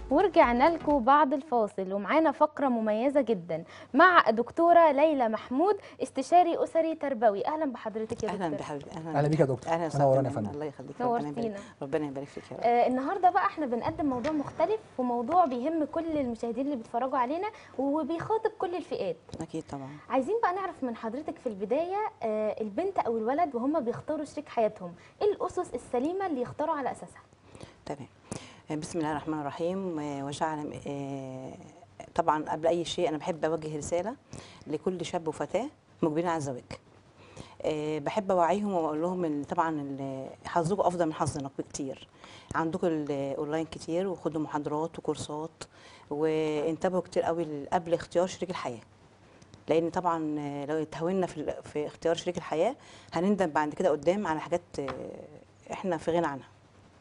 ورجعنا لكم بعد الفاصل ومعانا فقرة مميزة جدا مع دكتورة ليلى محمود استشاري أسري تربوي أهلا بحضرتك يا اهلا دكتورة بحبيبتي أهلا بيك يا دكتور. اهلا منورانا وسهلا يا فندم. الله يخليك ربنا نورتينا. يبارك ربنا يبارك فيك يا رب آه النهارده بقى احنا بنقدم موضوع مختلف وموضوع بيهم كل المشاهدين اللي بيتفرجوا علينا وبيخاطب كل الفئات اكيد طبعا عايزين بقى نعرف من حضرتك في البداية آه البنت أو الولد وهم بيختاروا شريك حياتهم إيه الأسس السليمة اللي يختاروا على أساسها تمام آه، بسم الله الرحمن الرحيم آه، وجعل آه، طبعا قبل اي شيء انا بحب اوجه رساله لكل شاب وفتاه مقبلين على الزواج آه، بحب اوعيهم واقول لهم ان طبعا ال- حظكم افضل من حظنا بكتير عندكم الاونلاين كتير وخدوا محاضرات وكورسات وانتبهوا كتير قوي ل- قبل اختيار شريك الحياه لان طبعا آه، لو اتهاونا في ال- في اختيار شريك الحياه هنندم بعد كده قدام على حاجات آه، احنا في غنى عنها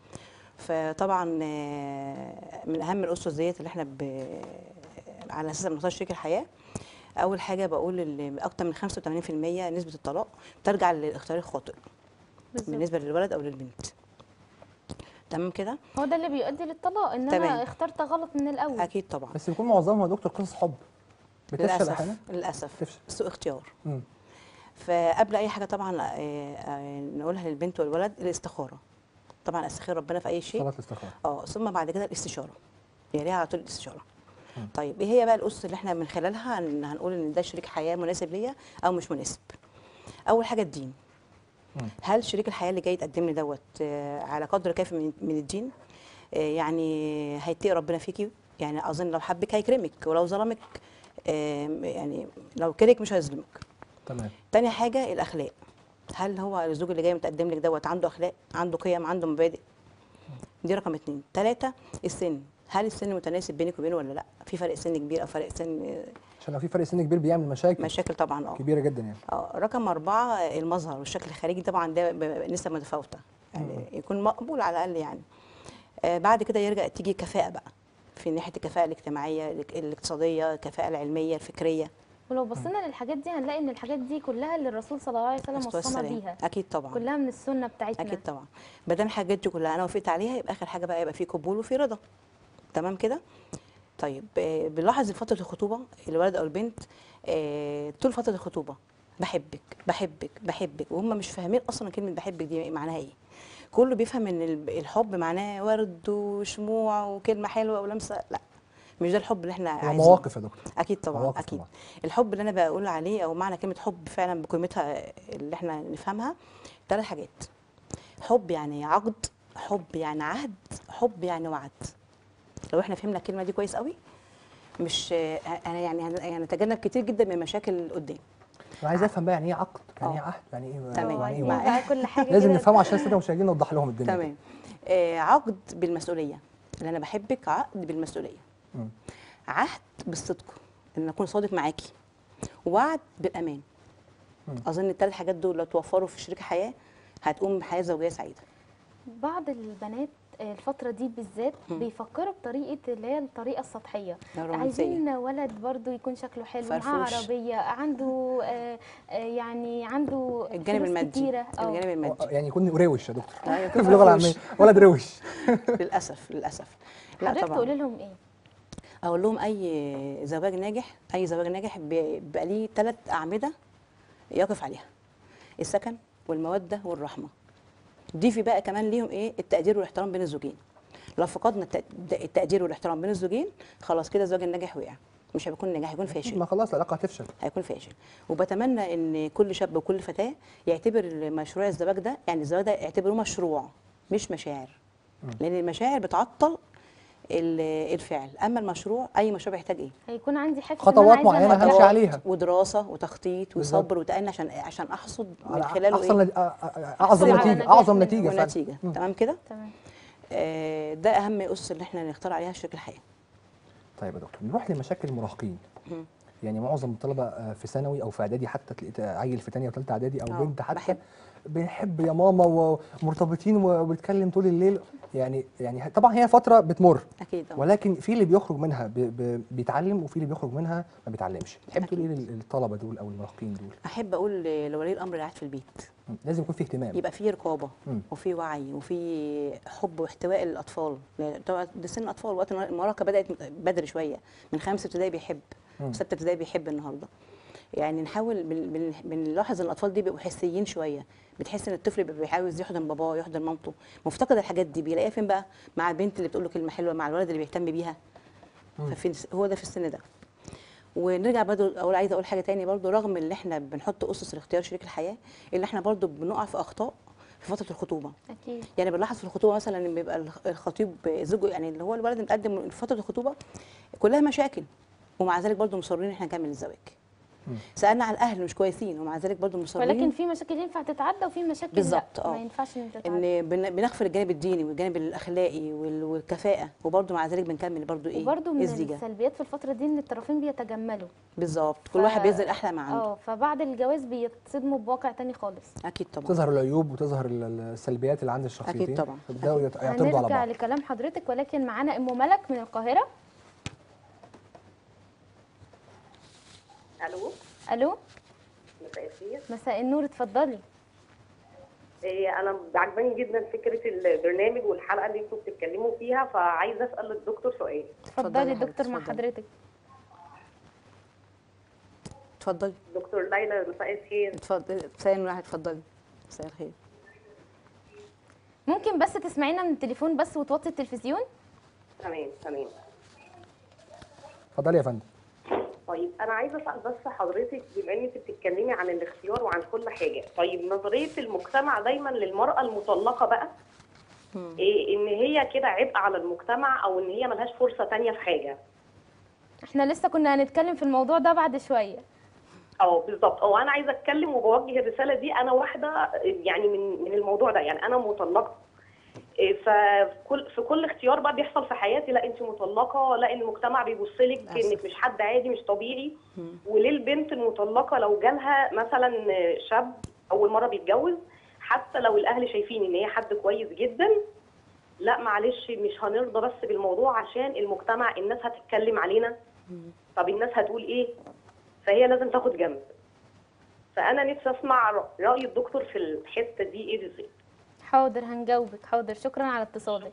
فطبعا آه، من اهم الاسس ديت اللي احنا ب... على اساس بنختار شريك الحياه اول حاجه بقول ان اكتر من 85% نسبه الطلاق ترجع للاختيار الخاطئ بالنسبه للولد او للبنت تمام كده هو ده اللي بيؤدي للطلاق إن تمام. أنا اخترت غلط من الأول اكيد طبعا بس بيكون معظمها يا دكتور قصص حب بتفشل للاسف احيانا للاسف تفشل. سوء اختيار مم. فقبل اي حاجه طبعا آه، آه، نقولها للبنت والولد الاستخاره طبعا استخير ربنا في اي شيء صلاه الاستخاره اه ثم بعد كده الاستشاره يليها على طول الاستشاره مم. طيب ايه هي بقى الاسس اللي احنا من خلالها هن- هنقول ان ده شريك حياه مناسب ليا او مش مناسب اول حاجه الدين مم. هل شريك الحياه اللي جاي يتقدم لي دوت آه، على قدر كافي من, من الدين آه، يعني هيتقي ربنا فيكي يعني اظن لو حبك هيكرمك ولو ظلمك آه، يعني لو كرهك مش هيظلمك تمام تاني حاجه الاخلاق هل هو الزوج اللي جاي متقدم لك دوت عنده اخلاق عنده قيم عنده مبادئ دي رقم اتنين تلاته السن هل السن متناسب بينك وبينه ولا لا في فرق سن كبير او فرق سن عشان لو في فرق سن كبير بيعمل مشاكل مشاكل طبعا اه كبيره جدا يعني اه رقم أربعة المظهر والشكل الخارجي طبعا ده ب- نسبة متفاوتة يعني يكون مقبول على الأقل يعني آه بعد كده يرجع تيجي كفاءة بقى في ناحية الكفاءة الاجتماعية الاك- الاقتصادية الكفاءة العلمية الفكرية ولو بصينا للحاجات دي هنلاقي إن الحاجات دي كلها اللي الرسول صلى الله عليه وسلم الصلاة وصانا والسلام. بيها أكيد طبعا كلها من السنة بتاعتنا أكيد طبعا ما دام الحاجات دي كلها أنا وافقت عليها يبقى آخر حاجة بقى يبقى في قبول وفي رضا تمام كده طيب آه، بنلاحظ في فترة الخطوبة الولد أو البنت آه، طول فترة الخطوبة بحبك بحبك بحبك وهم مش فاهمين أصلا كلمة بحبك دي معناها إيه كله بيفهم إن الب- الحب معناه ورد وشموع وكلمة حلوة ولمسة لا مش ده الحب اللي احنا هي عايزينه مواقف يا دكتور اكيد طبعا مواقف اكيد طبعاً. الحب اللي انا بقول عليه او معنى كلمه حب فعلا بقيمتها اللي احنا نفهمها ثلاث حاجات حب يعني عقد حب يعني عهد حب يعني وعد لو احنا فهمنا الكلمه دي كويس قوي مش انا يعني هن- هنتجنب كتير جدا من المشاكل قدام انا عايز افهم بقى يعني ايه عقد يعني ايه آه. عهد يعني ايه تمام. اه يعني ايه عايزين وعد؟ بقى كل حاجة لازم كده نفهمه عشان الساده المشاهدين نوضح لهم الدنيا تمام آه عقد بالمسؤوليه اللي انا بحبك عقد بالمسؤوليه مم. عهد بالصدق ان اكون صادق معاكي وعد بالامان مم. اظن الثلاث حاجات دول لو توفروا في شريك حياه هتقوم بحياه زوجيه سعيده بعض البنات آه، الفترة دي بالذات مم. بيفكروا بطريقة اللي هي الطريقة السطحية الرومانسية. عايزين ولد برضو يكون شكله حلو معاه فرفوش. عربية عنده آه، آه، يعني عنده الجانب فلوس المادي كتيرة اه الجانب آه، المادي يعني يكون روش يا دكتور أيوة، في يكون اللغه فرفوش. العاميه ولد روش للاسف للاسف لا حضرتك طبعا تقولي لهم ايه؟ اقول لهم اي زواج ناجح اي زواج ناجح بي- بيبقى ليه ثلاث اعمده يقف عليها السكن والموده والرحمه ضيفي بقى كمان ليهم ايه التقدير والاحترام بين الزوجين لو فقدنا الت- التقدير والاحترام بين الزوجين خلاص كده الزواج الناجح وقع مش هيكون ناجح هيكون فاشل ما خلاص العلاقه هتفشل هيكون فاشل وبتمنى ان كل شاب وكل فتاه يعتبر مشروع الزواج ده يعني الزواج ده يعتبروه مشروع مش مشاعر لان المشاعر بتعطل ال- الفعل اما المشروع اي مشروع بيحتاج ايه هيكون عندي حفز خطوات إن أنا عايزة معينة أنجح. همشي عليها. ودراسه وتخطيط بالظبط. وصبر وتأني عشان عشان احصد من على خلاله احسن ايه نت- آه، آه، اعظم على نتيجه نجاح اعظم منه نتيجه فعلا ونتيجه مم. تمام كده تمام آه ده اهم اسس اللي احنا نختار عليها شريك الحياه طيب يا دكتور نروح لمشاكل المراهقين مم. يعني معظم الطلبه آه، في ثانوي او في اعدادي حتى تلاقي عيل في ثانيه وثالثه اعدادي او آه، بنت حتى بحب. بنحب يا ماما ومرتبطين وبنتكلم طول الليل يعني يعني طبعا هي فتره بتمر اكيد اه ولكن في اللي بيخرج منها ب- ب- بيتعلم وفي اللي بيخرج منها ما بيتعلمش تحب تقول ايه أكيد. للطلبه دول او المراهقين دول احب اقول لولي الامر اللي قاعد في البيت مم. لازم يكون في اهتمام يبقى في رقابه مم. وفي وعي وفي حب واحتواء للاطفال لأن طبعا ده سن اطفال وقت المراهقه بدات بدري شويه من خمسه ابتدائي بيحب مم. سته ابتدائي بيحب النهارده يعني نحاول بن- بن- بنلاحظ ان الاطفال دي بيبقوا حسيين شويه بتحس ان الطفل بيبقى بيحاول يحضن باباه يحضن مامته مفتقد الحاجات دي بيلاقيها فين بقى مع البنت اللي بتقول له كلمه حلوه مع الولد اللي بيهتم بيها مم. ففي هو ده في السن ده ونرجع برضو اقول عايزه اقول حاجه تاني برضو رغم ان احنا بنحط اسس لاختيار شريك الحياه الا احنا برضو بنقع في اخطاء في فتره الخطوبه اكيد يعني بنلاحظ في الخطوبه مثلا ان بيبقى الخ- الخطيب زوجه يعني اللي هو الولد متقدم في فتره الخطوبه كلها مشاكل ومع ذلك برضو مصرين ان احنا نكمل الزواج مم. سالنا على الاهل مش كويسين ومع ذلك برضو مصرين ولكن في مشاكل ينفع تتعدى وفي مشاكل بالظبط، لا اه. ما ينفعش ان تتعدى ان بن- بنغفل الجانب الديني والجانب الاخلاقي وال- والكفاءه وبرضو مع ذلك بنكمل برضو ايه وبرده من الزيجه السلبيات في الفتره دي ان الطرفين بيتجملوا بالظبط كل ف- واحد بينزل احلى ما عنده اه فبعد الجواز بيتصدموا بواقع تاني خالص اكيد طبعا تظهر العيوب وتظهر ال- ال- السلبيات اللي عند الشخصيتين طبعا. فبيبداوا يت- يعترضوا على هنرجع بعض لكلام حضرتك ولكن معانا ام ملك من القاهره الو الو مساء الخير مساء النور اتفضلي إيه، انا عجباني جدا فكره البرنامج والحلقه اللي انتوا بتتكلموا فيها فعايزه اسال الدكتور سؤال اتفضلي اتفضلي يا دكتور حبيبتي، مع اتفضلي. حضرتك اتفضلي دكتور ليلى مساء الخير اتفضلي ثاني واحد اتفضلي مساء الخير ممكن بس تسمعينا من التليفون بس وتوطي التلفزيون تمام تمام اتفضلي يا فندم طيب انا عايزه اسال بس حضرتك بما انك بتتكلمي عن الاختيار وعن كل حاجه طيب نظريه المجتمع دايما للمراه المطلقه بقى إيه ان هي كده عبء على المجتمع او ان هي ملهاش فرصه تانية في حاجه احنا لسه كنا هنتكلم في الموضوع ده بعد شويه اه بالظبط اه انا عايزه اتكلم وبوجه الرساله دي انا واحده يعني من من الموضوع ده يعني انا مطلقه إيه، فكل في كل اختيار بقى بيحصل في حياتي لا انت مطلقه لا المجتمع بيبص لك للأسف. انك مش حد عادي مش طبيعي وليه البنت المطلقه لو جالها مثلا شاب اول مره بيتجوز حتى لو الاهل شايفين ان هي حد كويس جدا لا معلش مش هنرضى بس بالموضوع عشان المجتمع الناس هتتكلم علينا طب الناس هتقول ايه فهي لازم تاخد جنب فانا نفسي اسمع رأ- راي الدكتور في الحته دي ايه بالظبط حاضر هنجاوبك حاضر شكرا على اتصالك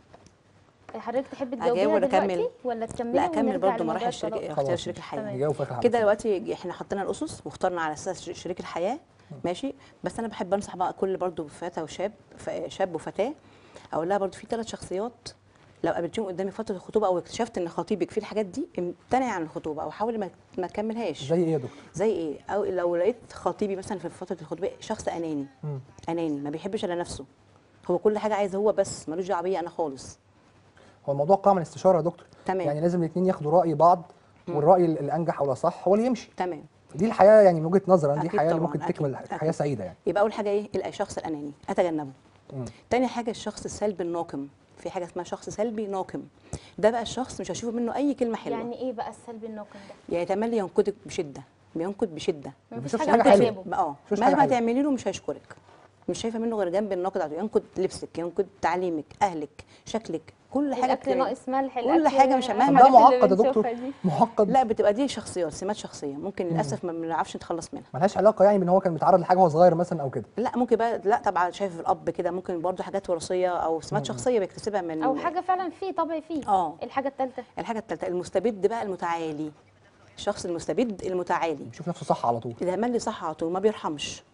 حضرتك تحبي أجاوب تجاوبينا ولا دلوقتي أكمل؟ ولا تكملي لا اكمل ونرجع برضو لموضوع مراحل الشريك الطلاق؟ اختيار خلاص شريك ماشي. الحياه تمام. نجاوب في آخر كده الحلقة. دلوقتي احنا حطينا الاسس واخترنا على اساس ش- شريك الحياه ماشي بس انا بحب انصح بقى كل برضو فتى وشاب ف- شاب وفتاه اقول لها برضو في ثلاث شخصيات لو قابلتيهم قدامي فتره الخطوبه او اكتشفت ان خطيبك فيه الحاجات دي امتنعي عن الخطوبه او حاولي ما, ما تكملهاش زي ايه يا دكتور زي ايه او لو لقيت خطيبي مثلا في فتره الخطوبه شخص اناني مم. اناني ما بيحبش الا نفسه هو كل حاجه عايزه هو بس ملوش دعوه بيا انا خالص هو الموضوع قائم على الاستشاره يا دكتور تمام. يعني لازم الاثنين ياخدوا راي بعض والراي ال- الانجح او الاصح هو اللي يمشي تمام دي الحياه يعني من وجهه نظري أنا دي أكيد الحياه اللي طبعاً، ممكن أكيد، تكمل أكيد. حياه سعيده يعني يبقى اول حاجه ايه الشخص الاناني اتجنبه مم. تاني حاجه الشخص السلبي الناقم في حاجه اسمها شخص سلبي ناقم ده بقى الشخص مش هشوف منه اي كلمه حلوه يعني, يعني ايه بقى السلبي الناقم ده يعني يتملي ينقدك بشده بينقد بشده ما مفيش بيشوفش حاجه حاجة حلوة. بتعجبه بقى اه مفيش حاجة مهما حلوة. تعملي له مش هيشكرك مش شايفه منه غير جنب النقد على طول. ينقد لبسك ينقد تعليمك اهلك شكلك كل حاجه الاكل بت- ناقص ملح كل الأكل- حاجة مش- مهما ده الحاجات اللي معقد يا دكتور بنشوفها دي. معقد لا بتبقى دي شخصيات سمات شخصيه ممكن للاسف ما بنعرفش نتخلص منها ملهاش علاقه يعني بان هو كان متعرض لحاجه وهو صغير مثلا او كده لا ممكن بقى لا طبعا شايف الاب كده ممكن برضه حاجات وراثيه او سمات شخصيه بيكتسبها من او حاجه فعلا فيه طبع فيه اه. الحاجه الثالثه الحاجه الثالثه المستبد بقى المتعالي الشخص المستبد المتعالي بيشوف نفسه صح على طول تملي صح على طول ما بيرحمش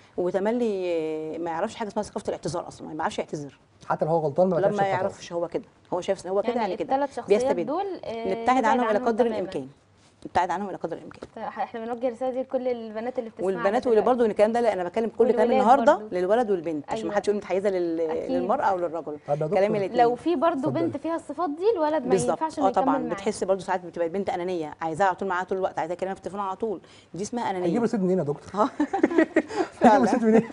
وتملي آه، ما يعرفش حاجه اسمها ثقافه الاعتذار اصلا ما بيعرفش يعتذر حتى لو هو غلطان ما بيعترفش لما بخطأه. يعرفش هو كده هو شايف هو كده يعني يعني كده الثلاث شخصيات بيستبد دول آه، نبتعد عنهم الى قدر تماماً. الامكان نبتعد عنهم الى قدر الامكان طيب، احنا بنوجه رساله دي لكل البنات اللي بتسمعنا والبنات واللي دلوقتي. برضه الكلام ده لا انا بتكلم كل كلام والولاد النهارده برضو. للولد والبنت عشان أيوة. ما حدش يقول متحيزه لل... أكيد. للمراه او للرجل طب يا كلام دكتور، الاثنين لو في برضو اتفضلي. بنت فيها الصفات دي الولد ما بالظبط ينفعش اه انه طبعا يكمل معاه بتحس برضه ساعات بتبقى البنت انانيه عايزاها على طول معاها طول الوقت عايزاها كلامها في التليفون على طول دي اسمها هنجيب انانيه رصيد منين يا دكتور؟ اه هنجيب رصيد منين؟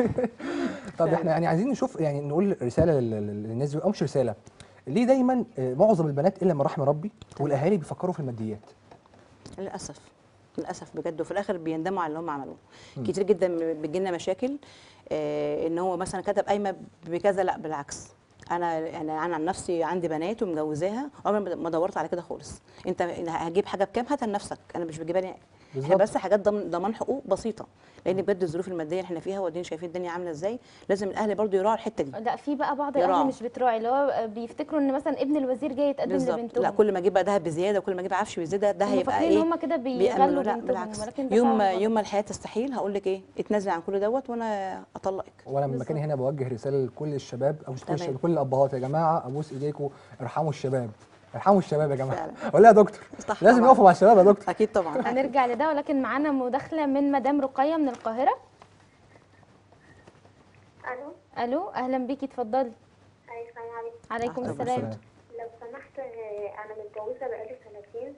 طب احنا يعني عايزين نشوف يعني نقول رساله لل- لل- للناس دي او مش رساله ليه دايما آه، معظم البنات الا من رحم ربي والاهالي بيفكروا في الماديات للاسف للاسف بجد وفي الاخر بيندموا على اللي هم عملوه كتير جدا بتجي لنا مشاكل آه ان هو مثلا كتب قايمه بكذا لا بالعكس انا يعني انا عن نفسي عندي بنات ومجوزاها عمري ما- ما دورت على كده خالص انت هجيب حاجه بكام هاتها لنفسك انا مش بجيبها لي بالظبط. احنا بس حاجات ضمن ضمان حقوق بسيطه لان بجد الظروف الماديه اللي احنا فيها وادينا شايفين الدنيا عامله ازاي لازم الاهل برضو يراعوا الحته دي لا في بقى بعض الاهل يراعوا. مش بتراعي اللي هو بيفتكروا ان مثلا ابن الوزير جاي يتقدم بالظبط لبنتهم لا كل ما اجيب بقى دهب بزياده وكل ما اجيب عفش بزياده ده هم هيبقى فاكرين ايه ان هم كده بيأمنوا. بيغلوا لا بنتهم بالعكس ولكن ده يوم فعلا غلط. يوم ما الحياه تستحيل هقول لك ايه اتنازلي عن كل دوت وانا اطلقك وانا من بالظبط. مكاني هنا بوجه رساله لكل الشباب او مش كل تمام. الشباب كل الابهات يا جماعه ابوس ايديكم ارحموا الشباب ارحموا الشباب يا جماعه فعلا. ولا يا دكتور صح لازم طبعاً. يقفوا مع الشباب يا دكتور اكيد طبعا هنرجع لده ولكن معانا مداخله من مدام رقيه من القاهره الو الو اهلا بيكي اتفضلي اي السلام عليكم عليكم عليكم السلام السلام. لو سمحت آه، انا متجوزه بقالي سنتين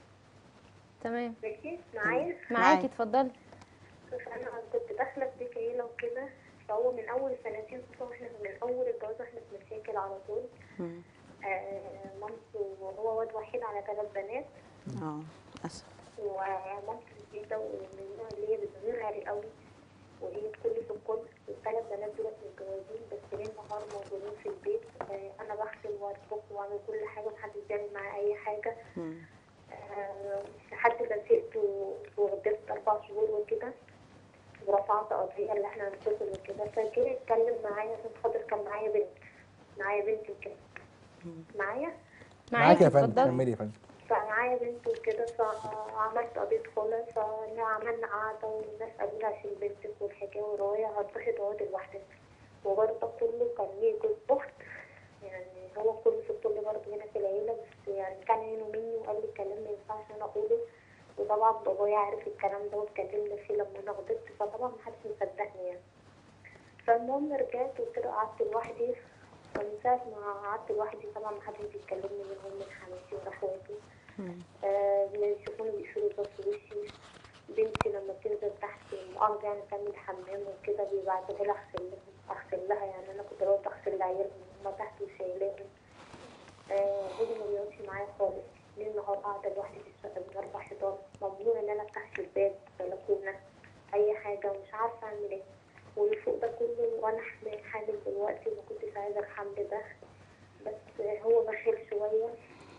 تمام ماشي معايا معاكي اتفضلي فانا كنت داخله في بيت عيله وكده فهو من اول سنتين خصوصا احنا من اول الجواز احنا في مشاكل على طول مم. آه، مامته وهو واد وحيد على ثلاث بنات اه للاسف ومامته جديده ومن النوع اللي هي بتغير عليه قوي وهي تكل في الكل والثلاث بنات دول متجوزين بس ليل نهار موجودين في البيت آه، انا بغسل واطبخ واعمل كل حاجه محدش بيعمل معايا اي حاجه مم. آه، لحد ما زهقت و- وغدرت اربع شهور وكده ورفعت قضيه اللي احنا هنفصل وكده فجه يتكلم معايا عشان خاطر كان معايا بنت معايا بنت وكده معايا معاك يا فندم اتفضلي كملي يا فندم فمعايا بنت وكده فعملت قضية خلع فعملنا قعدة والناس قالوا لي عشان بنتك والحكاية ورايا هتاخد عقد لوحدك وبرضه كله كان ليه جوز أخت يعني هو كله في الطب برضه هنا في العيلة بس يعني كان عينه مني وقال لي الكلام ما ينفعش أنا أقوله وطبعا بابايا عارف الكلام ده واتكلمنا فيه لما أنا غضبت فطبعا محدش مصدقني يعني فالمهم رجعت وكده قعدت لوحدي ومن ساعة ما قعدت لوحدي طبعا محدش بيكلمني منهم من حماتي ولا اخواتي مم. آه بيشوفوني بيقفلوا بس وشي بنتي لما بتنزل تحت المؤاخذة يعني تعمل حمام وكده بيبعتوا لي اغسل لها اغسل لها يعني انا كنت بروح اغسل لعيالهم هما تحت وشايلاهم آه جوزي ما بيقعدش معايا خالص ليل نهار قاعدة لوحدي في الشقة من أربع حيطان ممنوع إن أنا أفتح الباب بلكونة أي حاجة ومش عارفة أعمل إيه واللي فوق ده كله وأنا حامل حامل دلوقتي وما كنتش عايزة الحمل ده بس هو بخيل شوية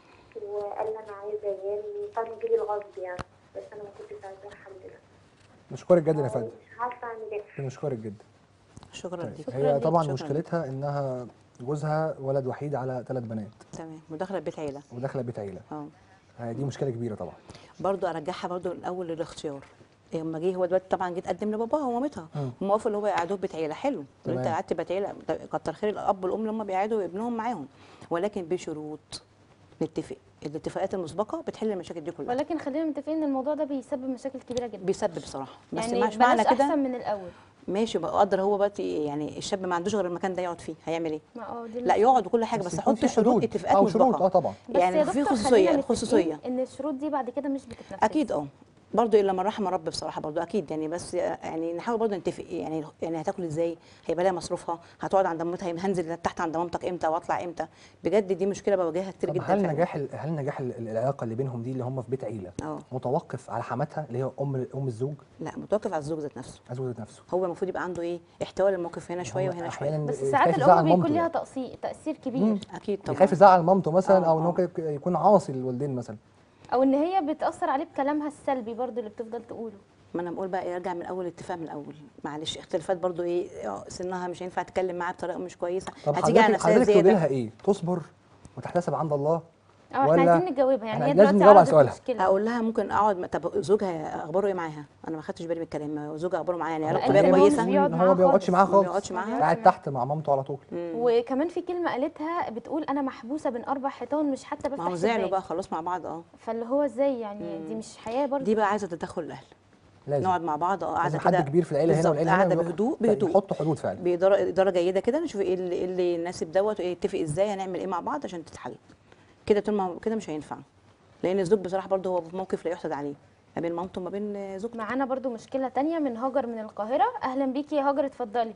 وقال لي أنا عايزة عيال وكان جيلي الغصب يعني بس أنا ما كنتش عايزة الحمل ده نشكرك جدا يا فندم مش عارفة أعمل إيه بنشكرك جدا شكرا طيب ليك هي ليك. طبعا شكراً مشكلتها انها جوزها ولد وحيد على ثلاث بنات تمام وداخله بيت عيله وداخله بيت عيله اه آه، دي مشكله كبيره طبعا برضو ارجعها برضو الاول للاختيار إيه، اما جه هو دلوقتي طبعا جيت قدم لباباها ومامتها مم. هم وافقوا اللي هو يقعدوه في بيت عيله حلو لو انت تمام. قعدت بيت عيله ده كتر خير الاب والام اللي هم بيقعدوا ابنهم معاهم ولكن بشروط نتفق الاتفاقات المسبقه بتحل المشاكل دي كلها ولكن خلينا متفقين ان الموضوع ده بيسبب مشاكل كبيره جدا بيسبب بصراحه بس يعني مش معنى بلاش كده احسن من الاول ماشي بقى قدر هو بقى يعني الشاب ما عندوش غير المكان ده يقعد فيه هيعمل ايه ما اه دي لا يقعد وكل حاجه بس, يكون حط في شروط حدود. اتفاقات او شروط مسبقه اه طبعا بس يعني يا في دكتور خصوصيه خلينا متفقين الخصوصيه ان الشروط دي بعد كده مش بتتنفذ اكيد اه برضه الا من رحم ربي بصراحه برضه اكيد يعني بس يعني نحاول برضه نتفق يعني يعني هتاكل ازاي هيبقى لها مصروفها هتقعد عند مامتها هنزل تحت عند مامتك امتى واطلع امتى بجد دي مشكله بواجهها كتير طب جدا هل فعلاً. نجاح ال- هل نجاح ال- العلاقه اللي بينهم دي اللي هم في بيت عيله اه متوقف على حماتها اللي هي ام ام الزوج لا متوقف على الزوج ذات نفسه زوجة نفسه هو المفروض يبقى عنده ايه احتواء للموقف هنا شويه هو وهنا شويه أحياناً بس خايف ساعات يزعل الام بيكون مامته ليها يعني. تأثير تأثير كبير مم. اكيد طبعا يخاف يزعل مامته مثلا آه، او ان هو آه. كده يكون عاصي للوالدين مثلا او ان هي بتأثر عليه بكلامها السلبي برضو اللي بتفضل تقوله ما انا بقول بقى إيه، ارجع من الاول اتفاق من الاول معلش اختلافات برضو ايه آه، سنها مش هينفع تتكلم معاها بطريقه مش كويسه طب هتيجي على حضرتك نفسها حضرتك تقولي زياده لها ايه تصبر وتحتسب عند الله اه احنا ولا عايزين نجاوبها يعني إحنا هي لازم دلوقتي نجاوب على عرضت سؤالها. مشكله اقول لها ممكن اقعد طب زوجها اخباره ايه معاها انا ما خدتش بالي من الكلام زوجها اخباره معاها يعني لا، علاقته إن بيها هي كويسه مش بيقعد هو معاها ما بيقعدش خالص. معاها ما خالص بيقعدش معاها. قاعد تحت مع مامته على طول مم. وكمان في كلمه قالتها بتقول انا محبوسه بين اربع حيطان مش حتى بفتح ما هو زعلوا شباك. بقى خلاص مع بعض اه فاللي هو ازاي يعني دي مش حياه برضو دي بقى عايزه تدخل الاهل لازم نقعد مع بعض اه قاعده لازم كده حد كبير في العيله هنا بالظبط، والعيله هنا قاعده ويقعد- بهدوء لا، بهدوء يحط حدود فعلا بإدارة إدارة جيدة كده نشوف ايه اللي, إيه اللي يناسب دوت وايه يتفق ازاي هنعمل ايه مع بعض عشان تتحل كده طول ما كده مش هينفع لان الزوج بصراحه برضه هو في موقف لا يحسد عليه ما بين مامته وما بين زوجته معانا برضو مشكله تانية من هاجر من القاهره اهلا بيكي يا هاجر اتفضلي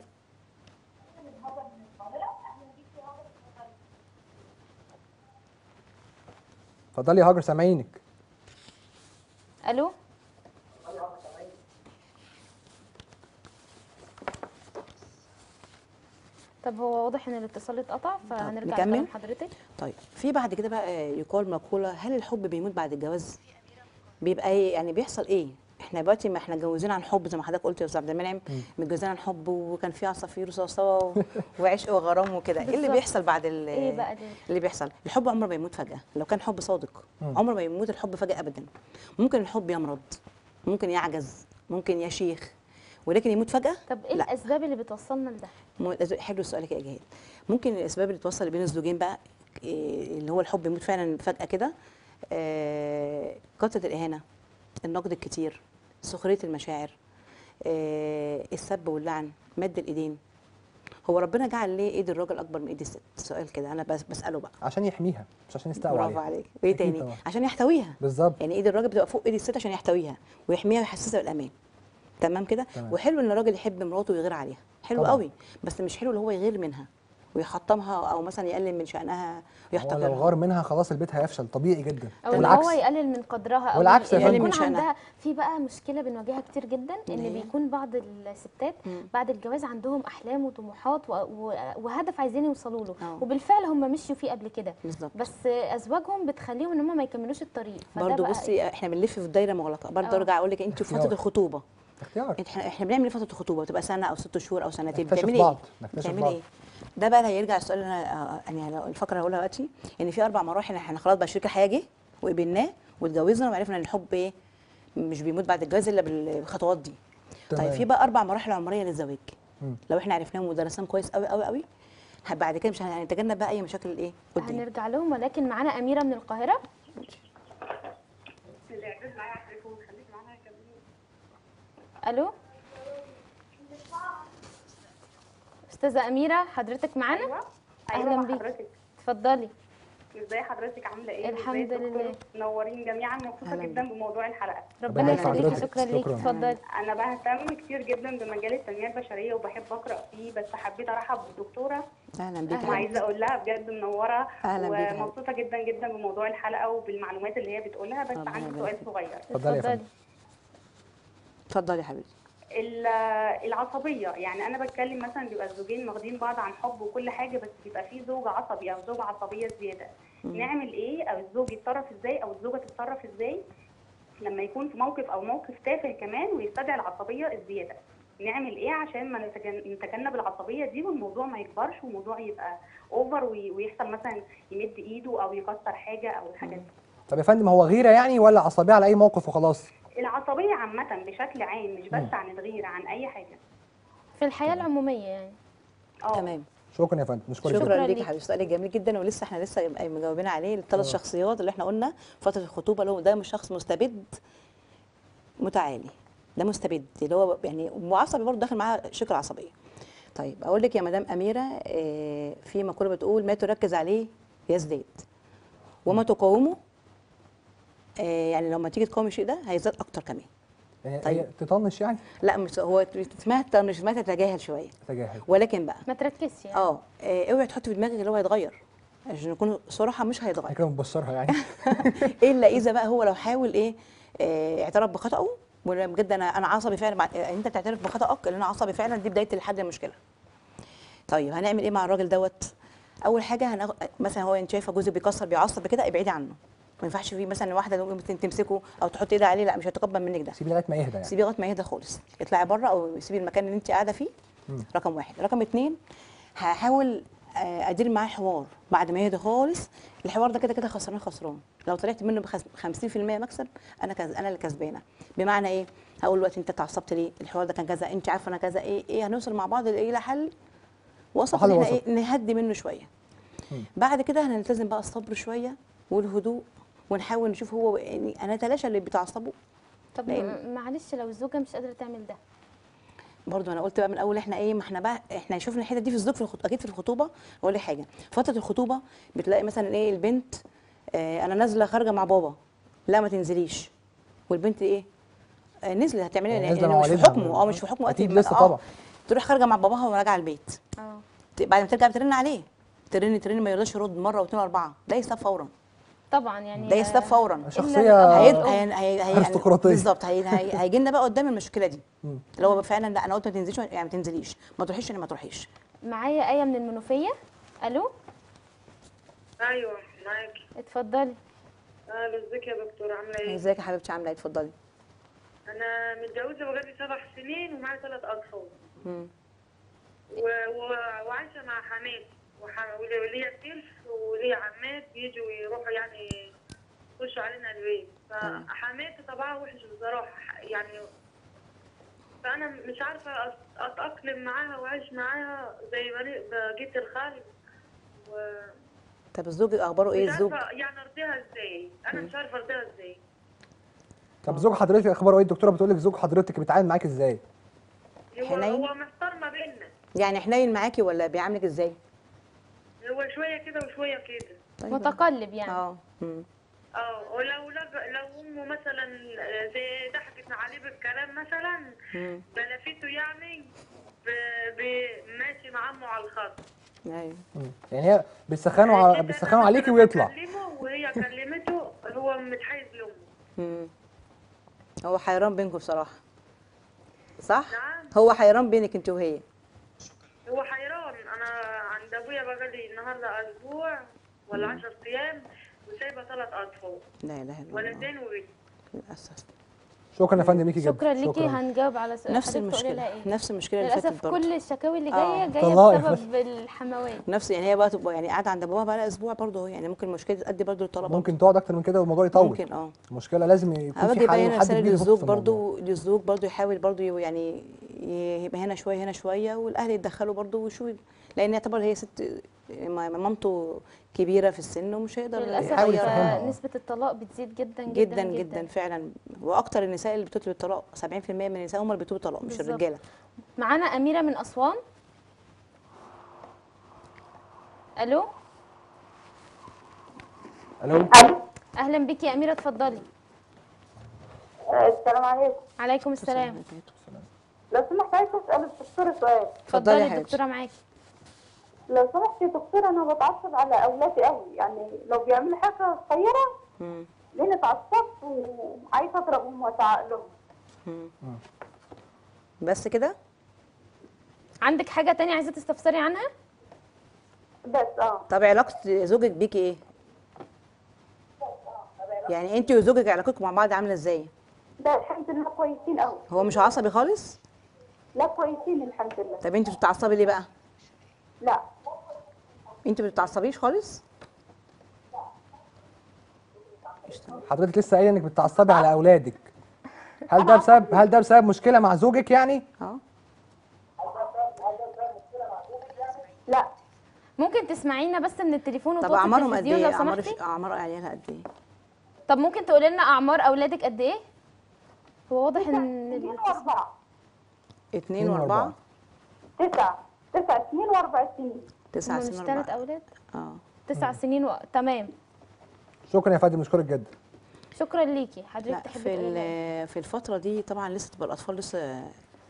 اتفضلي يا هاجر سامعينك الو طب هو واضح ان الاتصال اتقطع فهنرجع نكمل؟ لكلام حضرتك طيب في بعد كده بقى يقال مقوله هل الحب بيموت بعد الجواز بيبقى ايه يعني بيحصل ايه احنا دلوقتي ما احنا متجوزين عن حب زي ما حضرتك قلت يا استاذ عبد المنعم متجوزين عن حب وكان في عصافير وصوصوه وعشق وغرام وكده ايه اللي بالظبط. بيحصل بعد ال- ايه بقى ده اللي بيحصل الحب عمره ما يموت فجاه لو كان حب صادق عمره ما يموت الحب فجاه ابدا ممكن الحب يمرض ممكن يعجز ممكن يشيخ ولكن يموت فجاه طب ايه لا. الاسباب اللي بتوصلنا لده مو- حلو سؤالك يا جهاد ممكن الاسباب اللي توصل بين الزوجين بقى إيه، اللي هو الحب يموت فعلا فجاه كده آه، كثره الاهانه النقد الكتير سخريه المشاعر آه، السب واللعن مد الايدين هو ربنا جعل ليه ايد الراجل اكبر من ايد الست سؤال كده انا بس بساله بقى عشان يحميها مش عشان يستقوى برافو عليها عليك وايه أكيد تاني طبعاً. عشان يحتويها بالظبط يعني ايد الراجل بتبقى فوق ايد الست عشان يحتويها ويحميها ويحسسها بالامان تمام كده تمام. وحلو ان الراجل يحب مراته ويغير عليها حلو طبعاً. قوي بس مش حلو اللي هو يغير منها ويحطمها او مثلا يقلل من شانها هو لو ويحتقرها غار منها خلاص البيت هيفشل طبيعي جدا او ان والعكس هو يقلل من قدرها او والعكس يا يعني فندم. يكون يقلل من شأنها. عندها في بقى مشكله بنواجهها كتير جدا ان إيه؟ بيكون بعض الستات مم. بعد الجواز عندهم احلام وطموحات و... و... وهدف عايزين يوصلوا له آه. وبالفعل هم مشوا فيه قبل كده بالظبط بس ازواجهم بتخليهم ان هم ما يكملوش الطريق فده برضه بقى بصي احنا بنلف في دايره مغلقه برضه آه. ارجع اقول لك انت في فتره اختيار. الخطوبه اختيار احنا احنا بنعمل ايه في فتره الخطوبه بتبقى سنه او ست شهور او سنتين نكتشف بتعملي بعض، ايه نكتشف بتعملي بعض. ايه ده بقى اللي هيرجع السؤال اللي انا آه، يعني لو الفقره اللي هقولها دلوقتي ان في اربع مراحل احنا خلاص بقى شريك الحياه جه وقبلناه واتجوزنا وعرفنا ان الحب ايه مش بيموت بعد الجواز الا بالخطوات دي تمام. طيب في بقى اربع مراحل عمريه للزواج مم. لو احنا عرفناهم ودرسناهم كويس قوي قوي قوي ه- بعد كده مش هنتجنب بقى اي مشاكل ايه قدام هنرجع لهم ولكن معانا اميره من القاهره الو استاذه اميره حضرتك معانا ايوه أهلاً ايوه بيك. حضرتك اتفضلي ازاي حضرتك عامله ايه الحمد وإزاي الدكتور؟ لله. منورين جميعا مبسوطه أهلاً جدا بموضوع الحلقه ربنا يرفع يخليكي حضرتك. شكرا ليكي شكراً. اتفضلي انا بهتم كتير جدا بمجال التنميه البشريه وبحب اقرا فيه بس حبيت ارحب بالدكتوره اهلا بيك يا أهلاً. حبيبتي. وعايزه اقول لها بجد منوره أهلاً بيك يا حبيبتي. ومبسوطه جدا جدا بموضوع الحلقه وبالمعلومات اللي هي بتقولها بس ربنا عندي يبارك سؤال فيك. صغير اتفضلي يا فندم اتفضلي يا حبيبتي ال- العصبيه يعني انا بتكلم مثلا بيبقى الزوجين واخدين بعض عن حب وكل حاجه بس بيبقى في زوج عصبي او زوجه عصبيه زياده نعمل ايه او الزوج يتصرف ازاي او الزوجه تتصرف ازاي لما يكون في موقف او موقف تافه كمان ويستدعي العصبيه الزياده نعمل ايه عشان ما نتجن- نتجنب العصبيه دي والموضوع ما يكبرش والموضوع يبقى اوفر ويحصل مثلا يمد ايده او يكسر حاجه او الحاجات دي طب يا فندم هو غيره يعني ولا عصبيه على اي موقف وخلاص العصبيه عامه بشكل عام مش بس عن الغيره عن اي حاجه في الحياه العموميه يعني اه تمام شكرا يا فندم نشكرك شكرا جدا شكراً ليك ليك. يا حبيبتي سؤالك جميل جدا ولسه احنا لسه مجاوبين عليه الثلاث شخصيات اللي احنا قلنا فتره الخطوبه اللي هو ده مش شخص مستبد متعالي ده مستبد اللي هو يعني وعصبي برضه داخل معاه شق العصبيه طيب اقول لك يا مدام اميره آه، في مقوله بتقول ما تركز عليه يزداد وما تقاومه آه، يعني لما تيجي تقاوم الشيء ده هيزداد اكتر كمان يعني طيب. هي تطنش يعني لا مش هو اسمها مش اسمها تتجاهل شويه تجاهل ولكن بقى ما تركزش يعني اه آه، اوعي تحط في دماغك اللي هو هيتغير عشان نكون صراحه مش احنا هيتغير كده بنبشرها يعني الا اذا بقى هو لو حاول ايه آه، اعترف بخطأه ولا بجد انا انا عصبي فعلا مع- آه، انت تعترف بخطأك ان انا عصبي فعلا دي بدايه الحل المشكله طيب هنعمل ايه مع الراجل دوت اول حاجه هناخد مثلا هو انت شايفه جوزك بيكسر بيعصب كده ابعدي عنه ما ينفعش فيه مثلا واحده ممكن تمسكه او تحط ايدها عليه لا مش هيتقبل منك ده سيبي لغايه ما يهدى يعني سيبيه لغايه ما يهدى خالص اطلعي بره او سيبي المكان اللي انت قاعده فيه مم. رقم واحد رقم اتنين هحاول آه، ادير معاه حوار بعد ما يهدى خالص الحوار ده كده كده خسران خسران لو طلعت منه ب 50% مكسب انا كز... انا اللي كسبانه بمعنى ايه هقول له وقت انت اتعصبت ليه الحوار ده كان كذا انت عارفه انا كذا ايه ايه هنوصل مع بعض الى حل وسط حل ان احنا وسط. ايه نهدي منه شويه مم. بعد كده هنلتزم بقى الصبر شويه والهدوء ونحاول نشوف هو يعني انا اتلاشى اللي بيتعصبوا طب لأن- م- معلش لو الزوجه مش قادره تعمل ده برضو انا قلت بقى من الاول احنا ايه ما احنا بقى احنا شفنا الحته دي في الزوج في الخطوبه اكيد في الخطوبه اقول لك حاجه فتره الخطوبه بتلاقي مثلا ايه البنت اه انا نازله خارجه مع بابا لا ما تنزليش والبنت ايه آه نزلت هتعمل ايه يعني يعني نازلة مع مش في والدها. حكمه اه مش في حكمه وقت أكيد ما- لسه آه. طبعا. تروح خارجه مع باباها وراجعه البيت اه ت- بعد ما ترجع بترن عليه ترن ترن ما يرضاش يرد مره واثنين واربعه ده يستاب فورا طبعا يعني ده يستاب فورا شخصيه هيد هي هي هي أرستقراطية. بالظبط هي هي هيجي لنا بقى قدام المشكله دي مم. اللي هو فعلا لا انا قلت ما تنزليش يعني ما تنزليش ما تروحيش يعني ما تروحيش معايا ايه من المنوفيه الو ايوه معاكي اتفضلي الو ازيك يا دكتور عامله ايه ازيك يا حبيبتي عامله ايه اتفضلي انا متجوزه بقالي سبع سنين ومعايا ثلاث اطفال مم. و... و... وعايشه مع حماتي وح... ولي- وليا سيلف وليا عمات بيجوا يروحوا يعني يخشوا علينا البيت فحماتي طبعها وحش بصراحه يعني فانا مش عارفه أت- اتاقلم معاها واعيش معاها زي ما أنا بقيت الخال و... طب الزوج اخباره ايه مش الزوج عارفه يعني ارضيها ازاي انا مش عارفه ارضيها ازاي طب زوج حضرتك اخباره ايه الدكتوره بتقول لك زوج حضرتك بيتعامل معاك ازاي هو حنين؟ هو محتار ما بيننا يعني حنين معاكي ولا بيعاملك ازاي هو شويه كده وشويه كده طيب. متقلب يعني اه مم. اه ولو لب... لو امه مثلا آه، زي ضحكت عليه بالكلام مثلا مم. بلفته يعني ب... ب... ماشي مع امه على الخط ايوه مم. يعني هي بيسخنوا على كده بيسخنوا أنا عليكي مثلاً ويطلع بكلمه وهي كلمته هو متحيز لامه مم. هو حيران بينكم بصراحه صح نعم هو حيران بينك انت وهي هو حيران انا عند ابويا بقالي النهارده اسبوع ولا 10 ايام وسايبه ثلاث اطفال لا اله الا الله ولدين وبنت للاسف شكرا يا فندم ليكي جدا شكرا ليكي هنجاوب على سؤال نفس حضرتك تقولي لها المشكله ايه نفس المشكله اللي فاتت للاسف برضه كل الشكاوي اللي آه. جايه جايه طلائف بسبب الحموات نفس يعني هي بقى تبقى يعني قاعده عند ابوها بقى لها اسبوع برضه يعني ممكن المشكله تؤدي برضه للطلاق برضه. ممكن تقعد اكتر من كده والموضوع يطول ممكن اه المشكله لازم يكون اوجه في بقى حل هنا وحد رساله كبير يفك للزوج في الموضوع. برضه للزوج برضه يحاول برضه يعني يبقى هنا شويه هنا شويه والاهل يتدخلوا برضه ويشوفوا لان يعتبر هي ست م- مامته كبيره في السن ومش هيقدر للاسف يحاول يغيرها يفهمها. آه، نسبه الطلاق بتزيد جدا جدا جدا جدا فعلا واكتر النساء اللي بتطلب الطلاق 70% من النساء هم اللي بيطلبوا الطلاق مش بالظبط. الرجاله معانا اميره من اسوان الو الو اهلا بيكي يا اميره اتفضلي السلام عليكم عليكم السلام لو سمحت عايزه اسال الدكتوره سؤال اتفضلي يا اتفضلي حبيبتي. الدكتوره معاكي لو سمحت يا دكتوره انا بتعصب على اولادي قوي يعني لو بيعملوا حاجه صغيره مم. لان اتعصبت وعايزه اضربهم وازعق لهم مم. بس كده عندك حاجه تانية عايزه تستفسري عنها بس اه طب علاقه زوجك بيكي ايه يعني انت وزوجك علاقتكم مع بعض عامله ازاي ده الحمد لله كويسين قوي هو مش عصبي خالص لا كويسين الحمد لله طب انت بتتعصبي ليه بقى لا انت ما بتتعصبيش خالص حضرتك لسه قايله انك بتعصبي على اولادك هل ده بسبب هل ده بسبب مشكله مع زوجك يعني اه لا ممكن تسمعينا بس من التليفون طب وتوطي اعمارهم قد التلفزيون ايه لو اعمار سمحتي اعمار عيالها قد ايه طب ممكن تقولي لنا اعمار اولادك قد ايه هو واضح ان اثنين ال- واربعه اتنين اتنين واربعه تسعه تسع سنين واربع سنين تسعة هما مش سنين ثلاث واربعه اولاد اه تسع سنين و... تمام شكرا يا فندم نشكرك جدا شكرا ليكي لا حضرتك تحبي في تقولي لنا ال- في الفتره دي طبعا لسه تبقى الاطفال لسه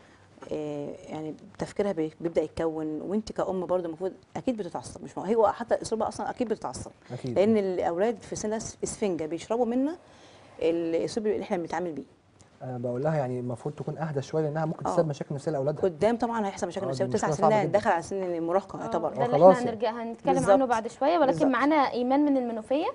آه، يعني تفكيرها بي- بيبدا يتكون وانت كأم برضه المفروض اكيد بتتعصب مش هو حتى اسلوبها اصلا اكيد بتتعصب اكيد لان الاولاد في سن اسفنجه بيشربوا منا الاسلوب اللي احنا بنتعامل بيه انا بقول لها يعني المفروض تكون اهدى شويه لانها ممكن آه. تسبب مشاكل نفسيه لاولادها قدام طبعا هيحصل مشاكل آه، نفسيه دي وتسع مشكلة سنين صعبة جدا. داخل على سن المراهقه آه، يعتبر ده اللي خلاص احنا يعني. هنرجع هنتكلم بالظبط. عنه بعد شويه ولكن بالظبط. معانا ايمان من المنوفيه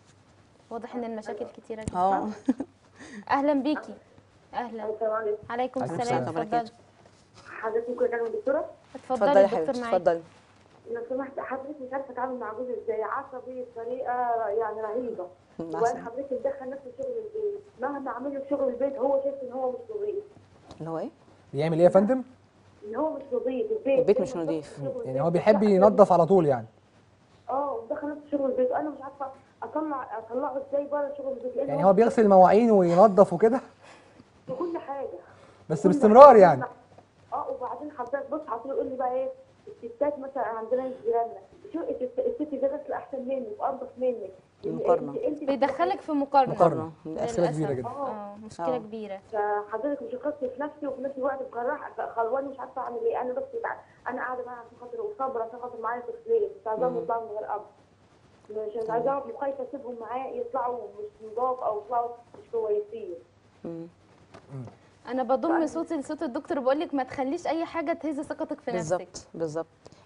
واضح ان المشاكل كتيره جدا اه اهلا بيكي اهلا السلام عليكم عليكم عليكم السلام السلام. اتفضلي حضرتك ممكن اكلم الدكتوره اتفضلي اتفضلي يا الدكتور حبيبتي معاكي اتفضلي لو سمحت حضرتك مش عارفه اتعامل مع جوزي ازاي عصبي بطريقه يعني رهيبه مم، وبعدين أحسن. حضرتك مدخل نفسه شغل البيت مهما اعمل له شغل البيت هو شايف ان هو مش نظيف اللي هو ايه بيعمل ايه يا فندم ان هو مش نظيف البيت البيت مش دايماً نظيف. شغل البيت. يعني هو بيحب ينظف على طول يعني اه ودخل نفسه شغل البيت وانا مش عارفه اطلع اطلعه ازاي بره شغل البيت لان يعني هو بيغسل المواعين وينظف وكده في كل حاجه بس كل باستمرار حاجة. يعني اه وبعدين حضرتك بص حضرتك يقول لي بقى ايه الستات مثلا عندنا جيراننا شو الست الست دي غسل احسن منك وانضف منك المقارنة. انت انت بيدخلك في مقارنه مقارنه للأسف. مشكله كبيره للأسف. جدا اه مشكله آه. كبيره فحضرتك مش هتخصي في نفسي وفي نفس الوقت بكرهك خلواني مش عارفه اعمل ايه انا بس بع- انا قاعده معاها عشان خاطر وصابره عشان خاطر معايا طفلين مش عايزاهم يطلعوا من غير اب مش عايزاهم خايفه اسيبهم معايا يطلعوا مش نضاف او يطلعوا مش كويسين مم. انا بضم صوتي لصوت الدكتور بقول لك ما تخليش اي حاجه تهز ثقتك في نفسك بالظبط بالظبط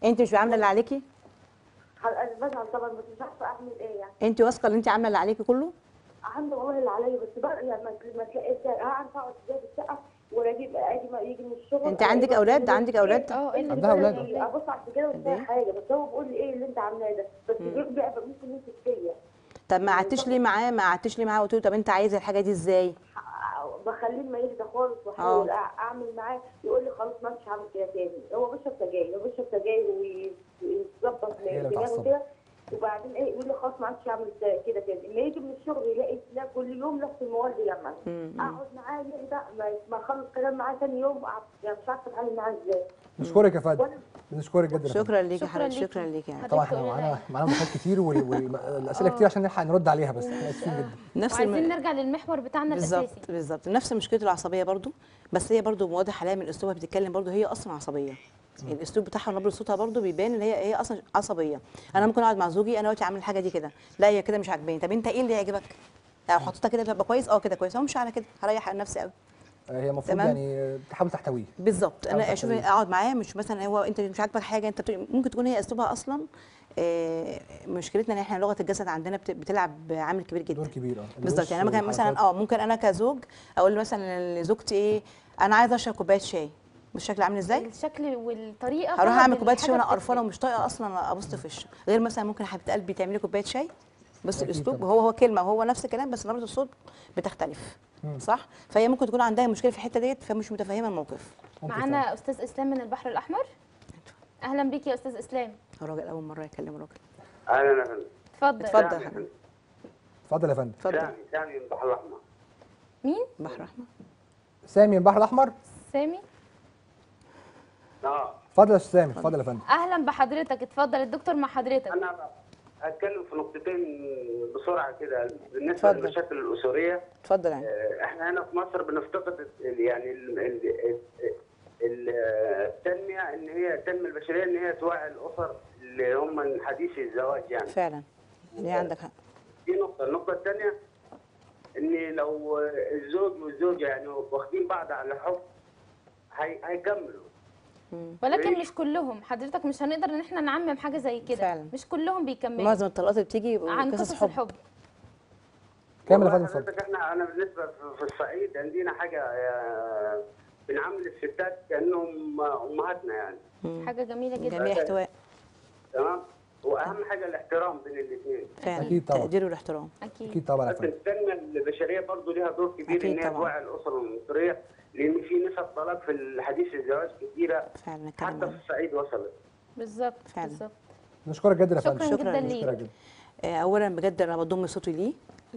انت مش عامله اللي عليكي انا بزعل طبعا بس مش عارفه اعمل ايه يعني انت واثقه ان انت عامله اللي عليكي كله عندي والله اللي عليا بس بقى يعني ما ما تلاقيش هعرف اقعد ازاي في الشقه ولا اجيب اجي ما يجي من الشغل انت عندك اولاد عندك اولاد اه إيه عندها أولاد. ابص على السجاده مش لاقي حاجه بس هو بيقول لي ايه اللي انت عاملاه ده بس بيبقى ممكن يمسك فيا طب ما قعدتيش ليه معاه ما قعدتيش ليه معاه قلت له طب انت عايزه الحاجه دي ازاي بخليه ما يهدى خالص واحاول أع- اعمل معاه يقول لي خلاص ما مش هعمل كده تاني هو بيشرب سجاير هو بيشرب سجاير وي- ويظبط هي اللي دماغه بتعصبه. كده وبعدين ايه يقول لي خلاص ما عادش هعمل كده تاني لما يجي من الشغل يلاقي لا كل يوم نفس المواد يعمل اقعد معاه يهدى ما- ما اخلص كلام معاه ثاني يوم أع- يعني مش عارفه اتعامل معاه ازاي نشكرك يا فندم وأنا- بنشكرك جدا يا فندم. شكرا ليكي شكراً حضرتك ليكي. شكرا ليكي يعني حضرتك طبعا احنا تقولي معانا لنا. معانا مداخلات كتير والاسئله كتير عشان نلحق نرد عليها بس احنا اسفين جدا نفس وعايزين الم... نرجع للمحور بتاعنا بالظبط الاساسي بالظبط نفس مشكله العصبيه برضو بس هي برضو واضح عليها من اسلوبها بتتكلم برضو هي اصلا عصبيه الاسلوب بتاعها ونبره صوتها برضو بيبان ان هي هي اصلا عصبيه انا ممكن اقعد مع زوجي انا دلوقتي عامل الحاجه دي كده لا هي كده مش عاجباني طب انت ايه اللي يعجبك لو حطيتها كده تبقى كويس اه كده كويس هو مش على كده هريح نفسي قوي هي المفروض تمام. يعني تحاول تحتويه بالظبط أو انا اشوف تحتويه. اقعد معاه مش مثلا هو انت مش عاجبك حاجه انت بت- ممكن تكون هي اسلوبها اصلا آه، مشكلتنا ان احنا لغه الجسد عندنا بت- بتلعب عامل كبير جدا دور كبير اه بالظبط يعني انا الوش ممكن مثلا والحركات. اه ممكن انا كزوج اقول مثلا لزوجتي ايه انا عايزه اشرب كوبايه شاي بالشكل عامل ازاي الشكل والطريقه هروح طبعاً اعمل كوبايه شاي الحاجة وانا بتفرق. قرفانه ومش طايقه اصلا ابص في وشه غير مثلا ممكن حبيبه قلبي تعملي كوبايه شاي بس أكيد الاسلوب طبعاً. هو هو كلمه وهو نفس الكلام بس نبره الصوت بتختلف مم. صح فهي ممكن تكون عندها مشكله في الحته ديت فمش متفهمه الموقف ممكن معانا استاذ اسلام من البحر الاحمر اهلا بيك يا استاذ اسلام الراجل اول مره يكلم راجل اهلا يا فندم اتفضل اتفضل يا سامي. حبيبي اتفضل يا فندم اتفضل سامي سامي من البحر الاحمر مين بحر احمر سامي من البحر الاحمر سامي اه اتفضل يا استاذ سامي اتفضل يا فندم اهلا بحضرتك اتفضل الدكتور مع حضرتك انا اتكلم في نقطتين بسرعه كده بالنسبه اتفضل. للمشاكل الاسريه اتفضل يعني آه، احنا هنا في مصر بنفتقد ال- يعني ال- ال- ال- ال- التنميه ان هي التنميه البشريه ان هي توعي الاسر اللي هم من حديث الزواج يعني فعلا دي عندك حق دي نقطه النقطه الثانيه ان لو الزوج والزوجه يعني واخدين بعض على حب هي- هيكملوا ولكن مش كلهم حضرتك مش هنقدر ان احنا نعمم حاجه زي كده فعلا. مش كلهم بيكملوا معظم الطلقات اللي بتيجي عن قصص قصص حب الحب كامل يا والله فندم اتفضل حضرتك احنا انا بالنسبه في- في الصعيد عندنا حاجه آه، بنعامل الستات كانهم امهاتنا يعني حاجه جميله جدا جميع احتواء تمام واهم حاجه الاحترام بين الاثنين فعلا أكيد طبعا. التقدير والاحترام اكيد اكيد طبعا يا بس فندم التنميه البشريه برضه ليها دور كبير أكيد ان هي طبعاً. توعي الاسر المصريه لان في نسب طلاق في الحديث الزواج كثيره فعلا نتكلم حتى في عنها الصعيد وصلت بالظبط فعلا. بالظبط نشكرك جدا يا شكراً فندم جداً ليك. نشكرك جدا آه، اولا بجد انا بضم صوتي ليه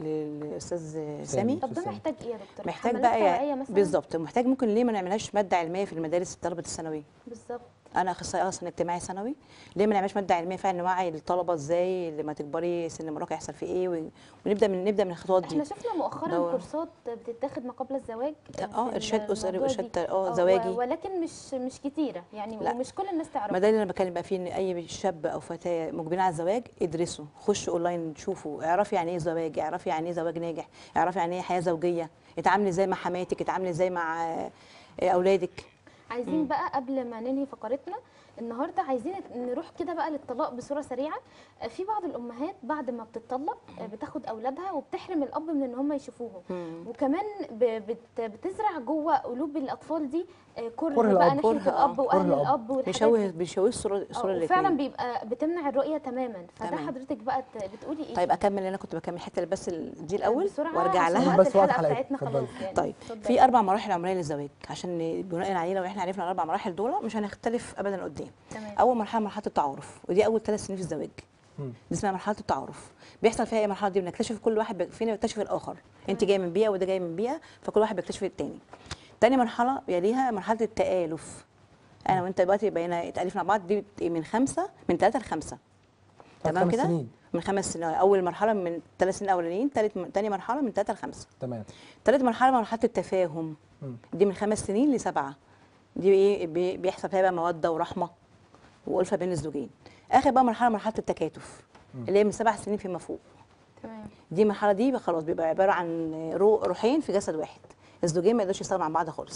للاستاذ سامي طب ده سامي. محتاج ايه يا دكتور محتاج حملات بقى توعية يعني مثلا بالظبط محتاج ممكن ليه ما نعملهاش ماده علميه في المدارس طلبه الثانوي بالظبط انا اخصائي اصلا اجتماعي ثانوي ليه ما نعملش ماده علميه فعلا نوعي الطلبه ازاي لما تكبري سن المراهقه يحصل فيه ايه و- ونبدا من نبدا من الخطوات دي احنا شفنا مؤخرا دورة. كورسات بتتاخد ما قبل الزواج اه في ارشاد اسري الموضوع وارشاد دي. اه آه، زواجي و- ولكن مش مش كتيره يعني لا. ومش كل الناس تعرف ما ده اللي انا بتكلم بقى فيه ان اي شاب او فتاه مقبلين على الزواج ادرسوا خشوا اونلاين شوفوا اعرفي يعني ايه زواج اعرفي يعني ايه زواج ناجح اعرفي يعني ايه حياه زوجيه اتعاملي ازاي مع حماتك اتعاملي ازاي مع آه، اولادك عايزين بقى قبل ما ننهي فقرتنا النهارده عايزين نروح كده بقى للطلاق بصوره سريعه آه، في بعض الامهات بعد ما بتطلق آه، بتاخد اولادها وبتحرم الاب من ان هم يشوفوهم وكمان ب- بت- بتزرع جوه قلوب الاطفال دي آه، كره كره بقى الأب. ناحيه كره، آه، الاب واهل الأب. الاب والحاجات بيشوه دي. بيشوه الصوره الصوره آه، اللي وفعلا بيبقى بتمنع الرؤيه تماما فده تمام. حضرتك بقى ت- بتقولي ايه طيب اكمل اللي انا كنت بكمل الحته اللي بس ال- دي الاول بسرعة وارجع عشان لها وقت بس وقت الحلقه حلقتنا. بتاعتنا اتفضلي. خلاص يعني طيب اتفضلي. في اربع مراحل عمريه للزواج عشان بناء عليه لو احنا عرفنا الاربع مراحل دول مش هنختلف ابدا قدام تمام. اول مرحله مرحله التعارف ودي اول ثلاث سنين في الزواج مم. دي اسمها مرحله التعارف بيحصل فيها ايه المرحله دي بنكتشف كل واحد بي- فينا بيكتشف الاخر انت جاي من بيئه وده جاي من بيئه فكل واحد بيكتشف التاني تاني مرحله يليها مرحله التالف انا وانت دلوقتي بقينا اتالفنا مع بعض دي من خمسه من ثلاثه لخمسه بعد تمام خمس كده سنين. من خمس سنين اول مرحله من ثلاث سنين الاولانيين ثالث تاني مرحله من ثلاثه لخمسه تمام ثالث مرحله مرحله التفاهم مم. دي من خمس سنين لسبعه دي ايه بي- بيحصل فيها بقى موده ورحمه والفه بين الزوجين اخر بقى مرحله مرحله التكاتف اللي هي من سبع سنين فيما فوق تمام دي المرحله دي بقى خلاص بيبقى عباره عن رو- روحين في جسد واحد الزوجين ما يقدرش يستغنوا عن بعض خالص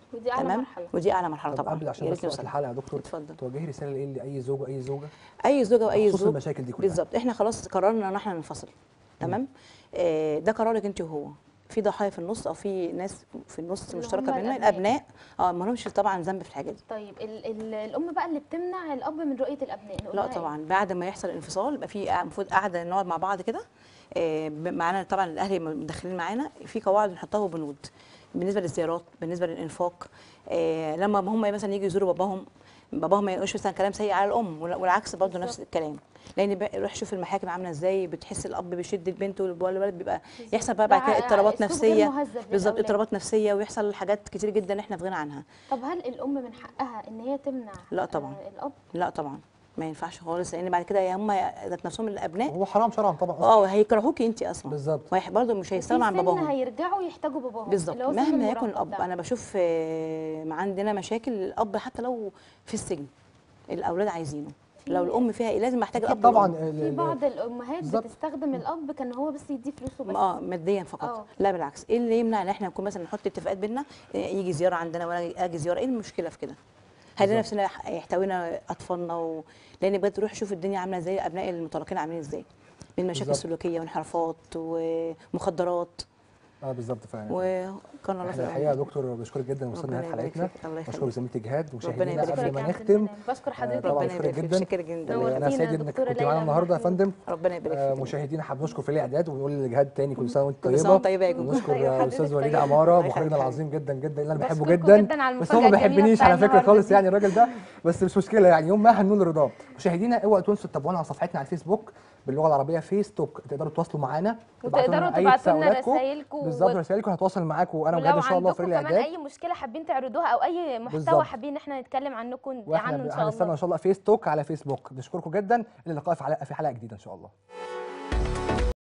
ودي اعلى تمام مرحله ودي اعلى مرحله طب طبعا قبل عشان يا بس ريت وقت نوصل. الحلقه يا دكتور اتفضل توجهي رساله ايه لاي زوج واي زوجه اي زوجه واي بخصوص زوج المشاكل دي كلها بالظبط احنا خلاص قررنا ان احنا ننفصل تمام آه ده قرارك انت وهو في ضحايا في النص او في ناس في النص اللي مشتركه هم بيننا الأبناء. الابناء اه ما لهمش طبعا ذنب في الحاجه دي طيب ال ال الام بقى اللي بتمنع الاب من رؤيه الابناء نقول لا لها إيه؟ طبعا بعد ما يحصل انفصال يبقى في قاع- المفروض قاعده نقعد مع بعض كده آه، ب- معانا طبعا الاهل مدخلين معانا في قواعد بنحطها وبنود بالنسبه للزيارات بالنسبه للانفاق آه، لما هم مثلا يجوا يزوروا باباهم باباهم ما يقولش مثلا كلام سيء على الام ولا- والعكس برضه نفس الكلام لان بقى- روح شوف المحاكم عامله ازاي بتحس الاب بيشد البنت والولد بيبقى يحصل بقى بعد كده لا، اضطرابات أسلوب غير نفسيه مهذب بالظبط للأولاد. اضطرابات نفسيه ويحصل حاجات كتير جدا احنا في غنى عنها طب هل الام من حقها ان هي تمنع لا طبعاً. آه الاب لا طبعا ما ينفعش خالص لان بعد كده يا هم ذات نفسهم الابناء هو حرام شرعا طبعا أصلاً. اه هيكرهوكي انت اصلا بالظبط وهي- برضه مش وفي هيستغنوا عن سن باباهم هيرجعوا يحتاجوا باباهم بالظبط اللي هو سن مهما يكن المراهقة الاب ده. انا بشوف آه، ما عندنا مشاكل الاب حتى لو في السجن الاولاد عايزينه لو الام فيها ايه لازم محتاجه اكيد الاب طبعا والأم. ال- في ال- بعض الامهات بالظبط. بتستخدم الاب كان هو بس يديه فلوسه بس اه ماديا فقط آه. لا بالعكس ايه اللي يمنع ان احنا نكون مثلا نحط اتفاقات بينا آه، يجي زياره عندنا وانا اجي زياره ايه المشكله في كده هنلاقي نفسنا يح- يحتوينا اطفالنا و... لان بجد روح شوف الدنيا عامله ازاي ابناء المطلقين عاملين ازاي من مشاكل بالظبط. سلوكيه وانحرافات ومخدرات اه بالظبط فعلا وكان الله في احنا الحقيقه يا العون. دكتور بشكرك جدا وصلنا ربنا نهايه يبارك حلقتنا فيك. الله بشكر يخليك. زميلتي جهاد ربنا ومشاهدينا يبارك قبل فيك ما يا عبد نختم المنعم. بشكر آه، حضرتك طبعا ربنا بشكرك يبارك فيك جدا شكرا جدا نورتينا انا سعيد يا انك دكتورة كنت معانا ليلى النهارده يا محمود. فندم ربنا يبارك آه، فيك مشاهدينا حابب نشكر فريق الاعداد ونقول لجهاد تاني كل سنه وانت كل سنه طيبه وانت طيبه يا جوجو ونشكر طيب، آه، حضرتك استاذ وليد طيبة. عماره الله مخرجنا يخليك. العظيم جدا جدا اللي انا بحبه بشكركم جدا جداً على بس هو ما المفاجأة الجميلة بيحبنيش بتاع على فكره النهاردة خالص دي. يعني الراجل ده بس مش مشكله يعني يوم ما هنقول رضاه مشاهدينا اوعوا تنسوا تتابعونا على صفحتنا على الفيسبوك باللغه العربيه فيس توك تقدروا تواصلوا معانا وتقدروا أي تبعتوا لنا تساؤلاتكم. رسايلكم بالظبط و- رسائلكم هتواصل معاكم وانا وجهاد ولو ان شاء الله عندكم فريق كمان الاعداد اي مشكله حابين تعرضوها او اي محتوى بالظبط. حابين ان احنا نتكلم عنكم عنه واحنا ان شاء هنستنى الله ان شاء الله فيس توك على فيسبوك بنشكركم جدا الى اللقاء في حلقه في حلقه جديده ان شاء الله